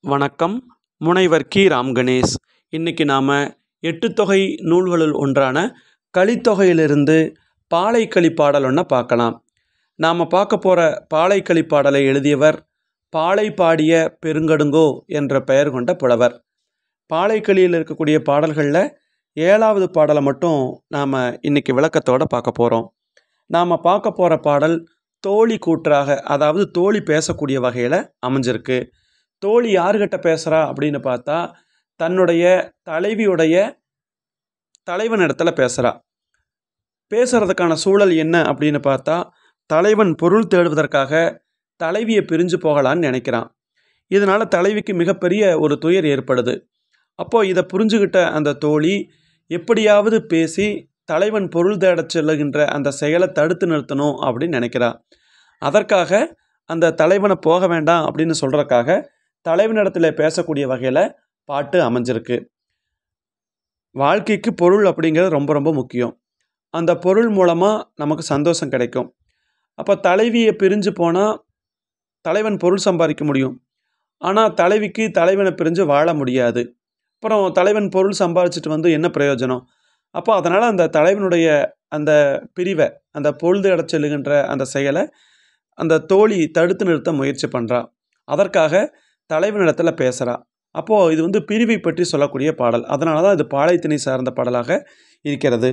வணக்கம் முனைவர் கி ராம் கணேஷ் இன்றைக்கி நாம் எட்டுத்தொகை நூல்களுள் ஒன்றான கலித்தொகையிலிருந்து பாலைக்கலி பாடல் ஒன்றை பார்க்கலாம் நாம் பார்க்க போகிற பாலைக்கலி பாடலை எழுதியவர் பாலை பாடிய பெருங்கடுங்கோ என்ற பெயர் கொண்ட புலவர் பாலைக்கலியில் இருக்கக்கூடிய பாடல்களில் ஏழாவது பாடலை மட்டும் நாம் இன்றைக்கி விளக்கத்தோடு பார்க்க போகிறோம் நாம் பார்க்க போகிற பாடல் தோழி கூற்றாக அதாவது தோழி பேசக்கூடிய வகையில் அமைஞ்சிருக்கு தோழி யாருக்கிட்ட பேசுகிறா அப்படின்னு பார்த்தா தன்னுடைய தலைவியுடைய தலைவன் இடத்துல பேசுகிறா பேசுகிறதுக்கான சூழல் என்ன அப்படின்னு பார்த்தா தலைவன் பொருள் தேடுவதற்காக தலைவியை பிரிஞ்சு போகலான்னு நினைக்கிறான் இதனால் தலைவிக்கு மிகப்பெரிய ஒரு துயர் ஏற்படுது அப்போது இதை புரிஞ்சுக்கிட்ட அந்த தோழி எப்படியாவது பேசி தலைவன் பொருள் தேடச் செல்லுகின்ற அந்த செயலை தடுத்து நிறுத்தணும் அப்படின்னு நினைக்கிறா அதற்காக அந்த தலைவனை போக வேண்டாம் அப்படின்னு சொல்கிறக்காக தலைவனிடத்தில் பேசக்கூடிய வகையில் பாட்டு அமைஞ்சிருக்கு வாழ்க்கைக்கு பொருள் அப்படிங்கிறது ரொம்ப ரொம்ப முக்கியம் அந்த பொருள் மூலமாக நமக்கு சந்தோஷம் கிடைக்கும் அப்போ தலைவியை பிரிஞ்சு போனால் தலைவன் பொருள் சம்பாதிக்க முடியும் ஆனால் தலைவிக்கு தலைவனை பிரிஞ்சு வாழ முடியாது அப்புறம் தலைவன் பொருள் சம்பாதிச்சுட்டு வந்து என்ன பிரயோஜனம் அப்போ அதனால் அந்த தலைவனுடைய அந்த பிரிவை அந்த பொழுது அடைச்செல்லுகின்ற அந்த செயலை அந்த தோழி தடுத்து நிறுத்த முயற்சி பண்ணுறா அதற்காக தலைவனிடத்தில் பேசுகிறா அப்போது இது வந்து பிரிவை பற்றி சொல்லக்கூடிய பாடல் அதனால தான் இது பாளையத்திணை சார்ந்த பாடலாக இருக்கிறது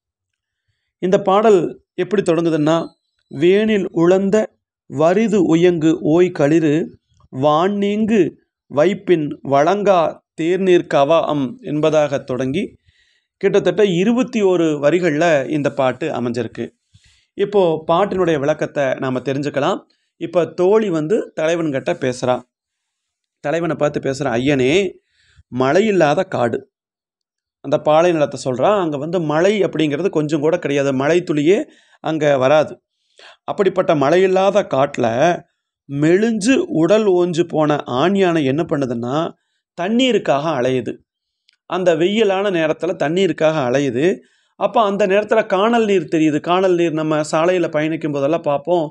இந்த பாடல் எப்படி தொடங்குதுன்னா வேனில் உழந்த வரிது உயங்கு ஓய் களிறு வான்நீங்கு வைப்பின் வழங்கா தேர்நீர் கவா அம் என்பதாக தொடங்கி கிட்டத்தட்ட இருபத்தி ஒரு வரிகளில் இந்த பாட்டு அமைஞ்சிருக்கு இப்போது பாட்டினுடைய விளக்கத்தை நாம் தெரிஞ்சுக்கலாம் இப்போ தோழி வந்து தலைவன்கிட்ட பேசுகிறா தலைவனை பார்த்து பேசுகிற ஐயனே மழை இல்லாத காடு அந்த பாலை நிலத்தை சொல்கிறான் அங்கே வந்து மழை அப்படிங்கிறது கொஞ்சம் கூட கிடையாது மழை துளியே அங்கே வராது அப்படிப்பட்ட மழை இல்லாத காட்டில் மெலிஞ்சு உடல் ஓஞ்சு போன ஆண் யானை என்ன பண்ணுதுன்னா தண்ணீருக்காக அலையுது அந்த வெயிலான நேரத்தில் தண்ணீருக்காக அலையுது அப்போ அந்த நேரத்தில் காணல் நீர் தெரியுது காணல் நீர் நம்ம சாலையில் பயணிக்கும் போதெல்லாம் பார்ப்போம்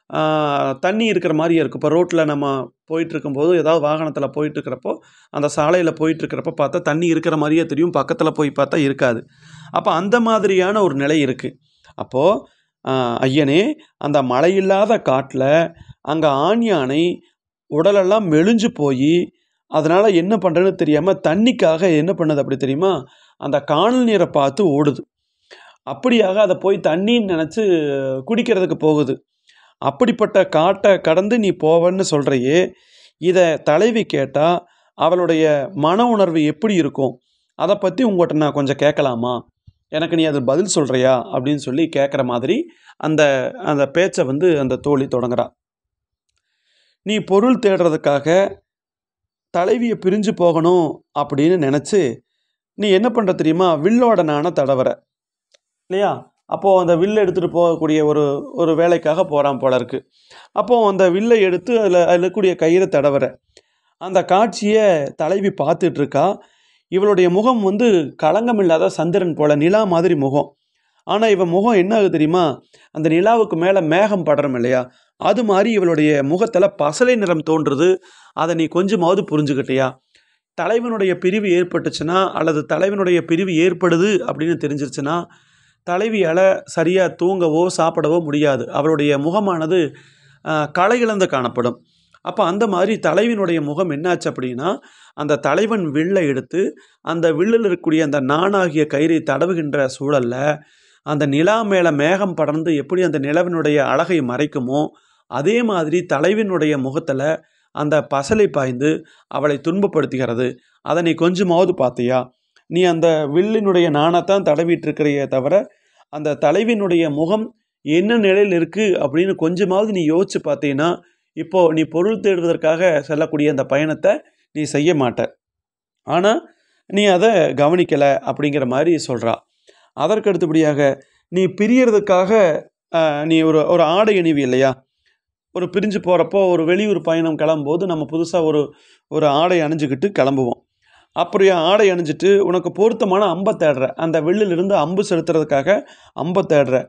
தண்ணி இருக்கிற மாதிரியே இருக்கும் இப்போ ரோட்டில் நம்ம போயிட்டுருக்கும்போது ஏதாவது வாகனத்தில் போயிட்டுருக்கிறப்போ அந்த சாலையில் போயிட்டுருக்கிறப்ப பார்த்தா தண்ணி இருக்கிற மாதிரியே தெரியும் பக்கத்தில் போய் பார்த்தா இருக்காது அப்போ அந்த மாதிரியான ஒரு நிலை இருக்குது அப்போது ஐயனே அந்த மழை இல்லாத காட்டில் அங்கே ஆண் யானை உடலெல்லாம் மெலிஞ்சு போய் அதனால் என்ன பண்ணுறதுன்னு தெரியாமல் தண்ணிக்காக என்ன பண்ணுது அப்படி தெரியுமா அந்த காணல் நீரை பார்த்து ஓடுது அப்படியாக அதை போய் தண்ணின்னு நினச்சி குடிக்கிறதுக்கு போகுது அப்படிப்பட்ட காட்டை கடந்து நீ போவன்னு சொல்கிறையே இதை தலைவி கேட்டால் அவளுடைய மன உணர்வு எப்படி இருக்கும் அதை பற்றி உங்கள்கிட்ட நான் கொஞ்சம் கேட்கலாமா எனக்கு நீ அது பதில் சொல்கிறியா அப்படின்னு சொல்லி கேட்குற மாதிரி அந்த அந்த பேச்சை வந்து அந்த தோழி தொடங்குறா நீ பொருள் தேடுறதுக்காக தலைவியை பிரிஞ்சு போகணும் அப்படின்னு நினச்சி நீ என்ன பண்ணுற தெரியுமா வில்லோட நாண தடவர இல்லையா அப்போது அந்த வில்லை எடுத்துகிட்டு போகக்கூடிய ஒரு ஒரு வேலைக்காக போகிறான் போல இருக்குது அப்போது அந்த வில்லை எடுத்து அதில் அதில் இருக்கக்கூடிய கயிறை தடவர அந்த காட்சியை தலைவி பார்த்துட்ருக்கா இவளுடைய முகம் வந்து களங்கம் இல்லாத சந்திரன் போல நிலா மாதிரி முகம் ஆனால் இவன் முகம் என்ன ஆகுது தெரியுமா அந்த நிலாவுக்கு மேலே மேகம் படுறோம் இல்லையா அது மாதிரி இவளுடைய முகத்தில் பசலை நிறம் தோன்றுறது அதை நீ கொஞ்சமாவது புரிஞ்சுக்கிட்டியா தலைவனுடைய பிரிவு ஏற்பட்டுச்சுன்னா அல்லது தலைவனுடைய பிரிவு ஏற்படுது அப்படின்னு தெரிஞ்சிருச்சுன்னா தலைவியால் சரியாக தூங்கவோ சாப்பிடவோ முடியாது அவளுடைய முகமானது களை இழந்து காணப்படும் அப்போ அந்த மாதிரி தலைவனுடைய முகம் என்னாச்சு அப்படின்னா அந்த தலைவன் வில்லை எடுத்து அந்த வில்லில் இருக்கக்கூடிய அந்த நானாகிய கயிறை தடவுகின்ற சூழலில் அந்த நிலா மேலே மேகம் படர்ந்து எப்படி அந்த நிலவினுடைய அழகை மறைக்குமோ அதே மாதிரி தலைவனுடைய முகத்தில் அந்த பசலை பாய்ந்து அவளை துன்பப்படுத்துகிறது அதை நீ கொஞ்சமாவது பார்த்தியா நீ அந்த வில்லினுடைய நாணத்தான் தடவிட்டு இருக்கிறையே தவிர அந்த தலைவினுடைய முகம் என்ன நிலையில் இருக்குது அப்படின்னு கொஞ்சமாவது நீ யோசிச்சு பார்த்தீங்கன்னா இப்போது நீ பொருள் தேடுவதற்காக செல்லக்கூடிய அந்த பயணத்தை நீ செய்ய மாட்ட ஆனால் நீ அதை கவனிக்கலை அப்படிங்கிற மாதிரி சொல்கிறா அதற்கு அடுத்தபடியாக நீ பிரியறதுக்காக நீ ஒரு ஒரு ஆடை அணிவி இல்லையா ஒரு பிரிஞ்சு போகிறப்போ ஒரு வெளியூர் பயணம் கிளம்பும்போது நம்ம புதுசாக ஒரு ஒரு ஆடை அணிஞ்சுக்கிட்டு கிளம்புவோம் அப்படியே ஆடை அணிஞ்சிட்டு உனக்கு பொருத்தமான அம்பை தேடுற அந்த வில்லிலிருந்து அம்பு செலுத்துறதுக்காக அம்பை தேடுற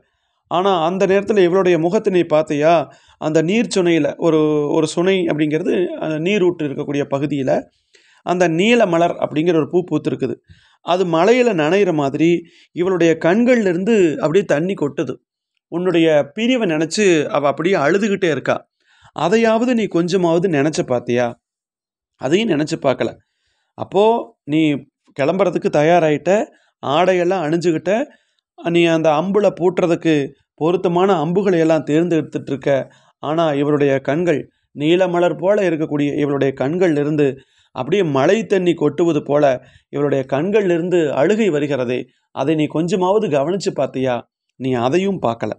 ஆனால் அந்த நேரத்தில் இவளுடைய முகத்தை நீ பார்த்தியா அந்த நீர் சுனையில் ஒரு ஒரு சுனை அப்படிங்கிறது அந்த நீரூற்று இருக்கக்கூடிய பகுதியில் அந்த நீல மலர் அப்படிங்கிற ஒரு பூ பூத்திருக்குது அது மலையில் நனைகிற மாதிரி இவளுடைய கண்கள்லேருந்து அப்படியே தண்ணி கொட்டுது உன்னுடைய பிரிவை நினச்சி அவள் அப்படியே அழுதுகிட்டே இருக்கா அதையாவது நீ கொஞ்சமாவது நினச்சி பார்த்தியா அதையும் நினச்சி பார்க்கல அப்போது நீ கிளம்புறதுக்கு தயாராகிட்ட ஆடையெல்லாம் அணிஞ்சுக்கிட்ட நீ அந்த அம்பில் பூட்டுறதுக்கு பொருத்தமான அம்புகளை எல்லாம் தேர்ந்தெடுத்துட்டு இருக்க ஆனால் இவருடைய கண்கள் நீலமலர் போல இருக்கக்கூடிய இவளுடைய கண்கள் இருந்து அப்படியே மழை தண்ணி கொட்டுவது போல இவளுடைய கண்கள்ல இருந்து அழுகை வருகிறதே அதை நீ கொஞ்சமாவது கவனிச்சு பார்த்தியா நீ அதையும் பார்க்கல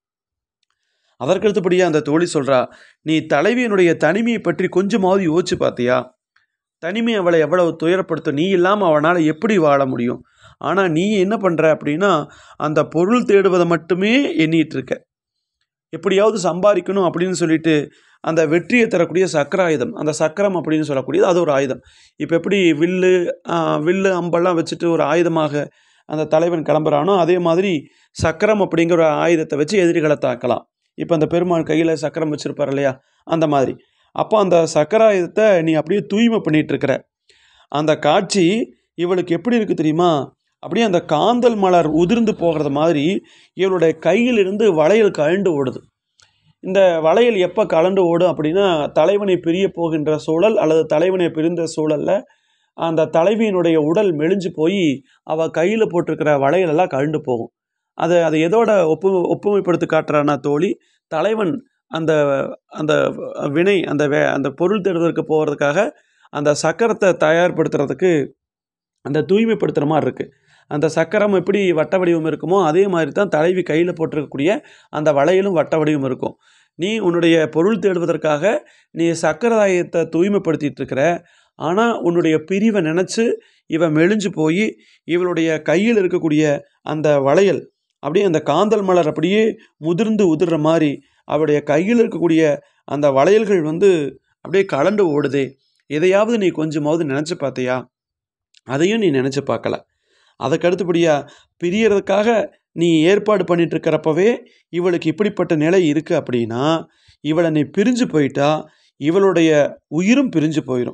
அதற்கடுத்தபடியே அந்த தோழி சொல்றா நீ தலைவியனுடைய தனிமையை பற்றி கொஞ்சமாவது யோசிச்சு பார்த்தியா தனிமை அவளை எவ்வளவு துயரப்படுத்தும் நீ இல்லாமல் அவனால் எப்படி வாழ முடியும் ஆனால் நீ என்ன பண்ணுற அப்படின்னா அந்த பொருள் தேடுவதை மட்டுமே எண்ணிட்டு இருக்க எப்படியாவது சம்பாதிக்கணும் அப்படின்னு சொல்லிட்டு அந்த வெற்றியை தரக்கூடிய சக்கர ஆயுதம் அந்த சக்கரம் அப்படின்னு சொல்லக்கூடியது அது ஒரு ஆயுதம் இப்போ எப்படி வில்லு ஆஹ், வில்லு அம்பெல்லாம் வச்சுட்டு ஒரு ஆயுதமாக அந்த தலைவன் கிளம்புறானோ அதே மாதிரி சக்கரம் அப்படிங்கிற ஒரு ஆயுதத்தை வச்சு எதிரிகளை தாக்கலாம் இப்போ அந்த பெருமாள் கையில் சக்கரம் வச்சுருப்பார் இல்லையா அந்த மாதிரி அப்போ அந்த சக்கர ஆயுதத்தை நீ அப்படியே தூய்மை பண்ணிட்டு இருக்கிற அந்த காட்சி இவளுக்கு எப்படி இருக்குது தெரியுமா அப்படியே அந்த காந்தல் மலர் உதிர்ந்து போகிறது மாதிரி இவளுடைய கையிலிருந்து வளையல் கழண்டு ஓடுது இந்த வளையல் எப்போ கலண்டு ஓடும் அப்படின்னா தலைவனை பிரிய போகின்ற சூழல் அல்லது தலைவனை பிரிந்த சூழல்ல அந்த தலைவியினுடைய உடல் மெலிஞ்சு போய் அவள் கையில் போட்டிருக்கிற வளையலெல்லாம் கழண்டு போகும் அது அது எதோட ஒப்பு ஒப்புமைப்படுத்தி காட்டுறான்னா தோழி தலைவன் அந்த அந்த வினை அந்த வே அந்த பொருள் தேடுவதற்கு போகிறதுக்காக அந்த சக்கரத்தை தயார்படுத்துறதுக்கு அந்த தூய்மைப்படுத்துகிற மாதிரி இருக்குது அந்த சக்கரம் எப்படி வட்ட வடிவம் இருக்குமோ அதே மாதிரி தான் தலைவி கையில் போட்டிருக்கக்கூடிய அந்த வளையலும் வட்ட வடிவம் இருக்கும் நீ உன்னுடைய பொருள் தேடுவதற்காக நீ சக்கரதாயத்தை தூய்மைப்படுத்திட்டு இருக்கிற ஆனால் உன்னுடைய பிரிவை நினச்சி இவன் மெலிஞ்சு போய் இவளுடைய கையில் இருக்கக்கூடிய அந்த வளையல் அப்படியே அந்த காந்தல் மலர் அப்படியே முதிர்ந்து உதிர்ற மாதிரி அவளுடைய கையில் இருக்கக்கூடிய அந்த வளையல்கள் வந்து அப்படியே கலண்டு ஓடுதே எதையாவது நீ கொஞ்சமாவது நினச்சி பார்த்தியா அதையும் நீ நினச்சி பார்க்கல அதுக்கு அடுத்தபடியா பிரியறதுக்காக நீ ஏற்பாடு பண்ணிட்டு இருக்கிறப்பவே இவளுக்கு இப்படிப்பட்ட நிலை இருக்குது அப்படின்னா இவளை நீ பிரிஞ்சு போயிட்டா இவளுடைய உயிரும் பிரிஞ்சு போயிடும்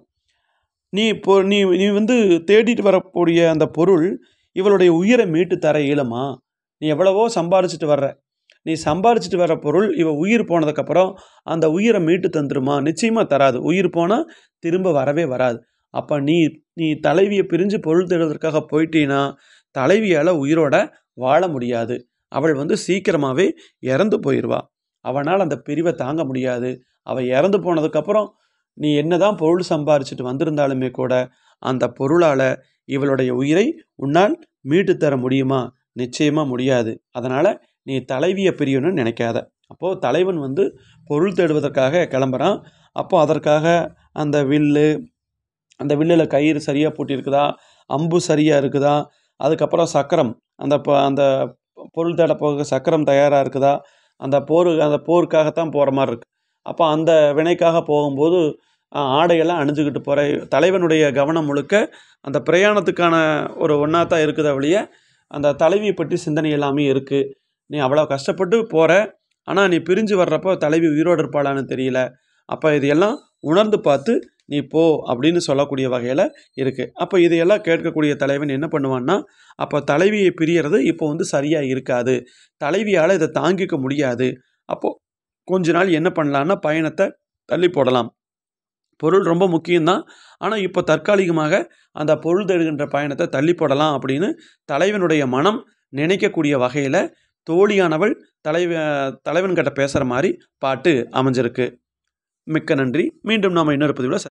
நீ இப்போ நீ நீ வந்து தேடிட்டு வரக்கூடிய அந்த பொருள் இவளுடைய உயிரை மீட்டு தர இயலுமா நீ எவ்வளவோ சம்பாரிச்சிட்டு வர்ற நீ சம்பாரிச்சிட்டு வர பொருள் இவ உயிர் போனதுக்கப்புறம் அந்த உயிரை மீட்டு தந்துருமா நிச்சயமாக தராது உயிர் போனால் திரும்ப வரவே வராது அப்போ நீ நீ தலைவியை பிரிஞ்சு பொருள் தேடுவதற்காக போயிட்டீன்னா தலைவியால் உயிரோட வாழ முடியாது அவள் வந்து சீக்கிரமாகவே இறந்து போயிடுவா அவனால் அந்த பிரிவை தாங்க முடியாது அவள் இறந்து போனதுக்கப்புறம் நீ என்னதான் பொருள் சம்பாரிச்சிட்டு வந்திருந்தாலுமே கூட அந்த பொருளால் இவளுடைய உயிரை உன்னால் மீட்டு தர முடியுமா நிச்சயமாக முடியாது அதனால் நீ தலைவியை பிரியணும்னு நினைக்காத அப்போது தலைவன் வந்து பொருள் தேடுவதற்காக கிளம்புறான் அப்போ அதற்காக அந்த வில்லு அந்த வில்லில் கயிறு சரியாக பூட்டியிருக்குதா அம்பு சரியாக இருக்குதா அதுக்கப்புறம் சக்கரம் அந்த ப- அந்த பொருள் தேட போக சக்கரம் தயாராக இருக்குதா அந்த போர் அந்த போருக்காகத்தான் போகிற மாதிரி இருக்குது அப்போ அந்த வினைக்காக போகும்போது ஆஹ், ஆடையெல்லாம் அணிஞ்சுக்கிட்டு போகிற தலைவனுடைய கவனம் முழுக்க அந்த பிரயாணத்துக்கான ஒரு ஒன்றா தான் இருக்குது அவளிய அந்த தலைவியை பற்றி சிந்தனை எல்லாமே இருக்குது நீ அவ்வளோ கஷ்டப்பட்டு போகிற ஆனால் நீ பிரிஞ்சு வர்றப்போ தலைவி உயிரோடு இருப்பாளான்னு தெரியல அப்போ இதையெல்லாம் உணர்ந்து பார்த்து நீ போ அப்படின்னு சொல்லக்கூடிய வகையில் இருக்குது அப்போ இதையெல்லாம் கேட்கக்கூடிய தலைவன் என்ன பண்ணுவான்னா அப்போ தலைவியை பிரியறது இப்போ வந்து சரியாக இருக்காது தலைவியால் இதை தாங்கிக்க முடியாது அப்போது கொஞ்ச நாள் என்ன பண்ணலான்னா பயணத்தை தள்ளி போடலாம் பொருள் ரொம்ப முக்கியம்தான் ஆனால் இப்போ தற்காலிகமாக அந்த பொருள் தேடுகின்ற பயணத்தை தள்ளி போடலாம் அப்படின்னு தலைவனுடைய மனம் நினைக்கக்கூடிய வகையில் தோழியானவள் தலைவ தலைவன்கிட்ட பேசுகிற மாதிரி பாட்டு அமைஞ்சிருக்கு மிக்க நன்றி மீண்டும் நாம் இன்னொரு பதிவில்